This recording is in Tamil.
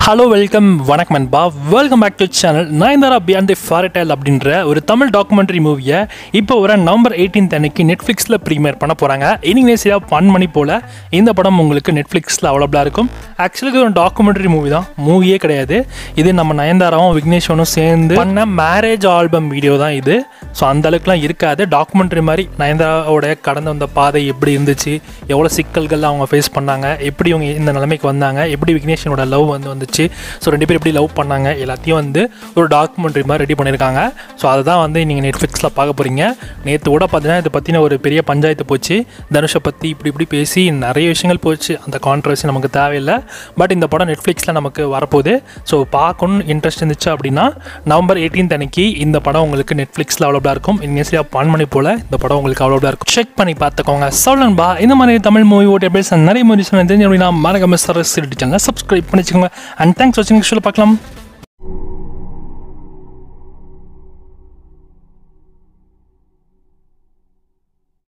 ஹலோ வெல்கம் வணக்கம் அன்பா welcome back to channel Nayanthara beyond the fairytale அப்படின்ற ஒரு தமிழ் டாக்குமெண்ட்ரி மூவியை இப்போ ஒரு நவம்பர் 18th அன்னைக்கு நெட்ஃப்ளிக்ஸில் ப்ரீமியர் பண்ண போகிறாங்க ஈவினிங் சரியாக பன் மணி போல் இந்த படம் உங்களுக்கு நெட்ஃப்ளிக்ஸில் அவைலபிளாக இருக்கும் ஆக்சுவலி இது ஒரு டாக்குமெண்ட்ரி மூவி தான் மூவியே கிடையாது இது நம்ம நயன்தாராவும் விக்னேஸ்வனும் சேர்ந்து பண்ண மேரேஜ் ஆல்பம் வீடியோ தான் இது ஸோ அந்த அளவுக்குலாம் இருக்காது டாக்குமெண்ட்ரி மாதிரி நயன்தாராவோட கடந்த வந்த பாதை எப்படி இருந்துச்சு எவ்வளோ சிக்கல்கள் அவங்க ஃபேஸ் பண்ணாங்க எப்படி இவங்க இந்த நிலைமைக்கு வந்தாங்க எப்படி விக்னேஷனோட லவ் வந்து வந்துச்சு ஸோ ரெண்டு பேரும் எப்படி லவ் பண்ணாங்க எல்லாத்தையும் வந்து ஒரு டாக்குமெண்ட்ரி மாதிரி ரெடி பண்ணியிருக்காங்க ஸோ அதை தான் வந்து நீங்கள் நெட்ஃப்ளிக்ஸில் பார்க்க போகிறீங்க நேற்று கூட பார்த்தீங்கன்னா இதை பற்றின ஒரு பெரிய பஞ்சாயத்து போச்சு தனுஷை பற்றி இப்படி இப்படி பேசி நிறைய விஷயங்கள் போச்சு அந்த கான்ட்ரவர்சி நமக்கு தேவையில்லை பட் இந்த படம் நெட்ஃப்ளிக்ஸில் நமக்கு வரப்போகுது ஸோ பார்க்கணும்னு இன்ட்ரெஸ்ட் இருந்துச்சு அப்படின்னா நவம்பர் 18th அன்னைக்கு இந்த படம் உங்களுக்கு நெட்ஃப்ளிக்ஸில் அவைலபிளாக இருக்கும் நீங்கள் சரியாக பன் மணி போல் இந்த படம் உங்களுக்கு அவைலபிளாக இருக்கும் செக் பண்ணி பார்த்துக்கோங்க சொல்லன்பா இந்த மாதிரி தமிழ் மூவி ஓட்டி அப்டேட்ஸ் நிறைய மூவிஸ் தெரிஞ்சு அப்படின்னா மறக்காம சரஸ் சேனலை சப்ஸ்கிரைப் பண்ணிச்சுக்கோங்க அண்ட் தேங்க்ஸ் வாட்சிங் பார்க்கலாம்